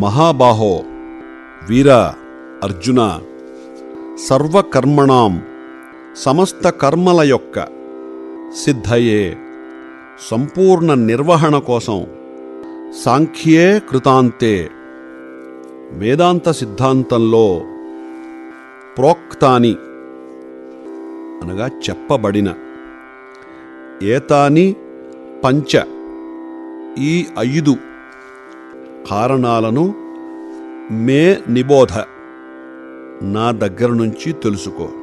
మహాబాహో వీర అర్జున సర్వకర్మణాం సమస్త కర్మల యొక్క సిద్ధయే సంపూర్ణ నిర్వహణ కోసం సాంఖ్యే కృతాంతే వేదాంత సిద్ధాంతంలో ప్రోక్తాని అనగా చెప్పబడిన ఏతాని పంచ ఈ ఐదు కారణాలను మే నిబోధ నా దగ్గర నుంచి తెలుసుకో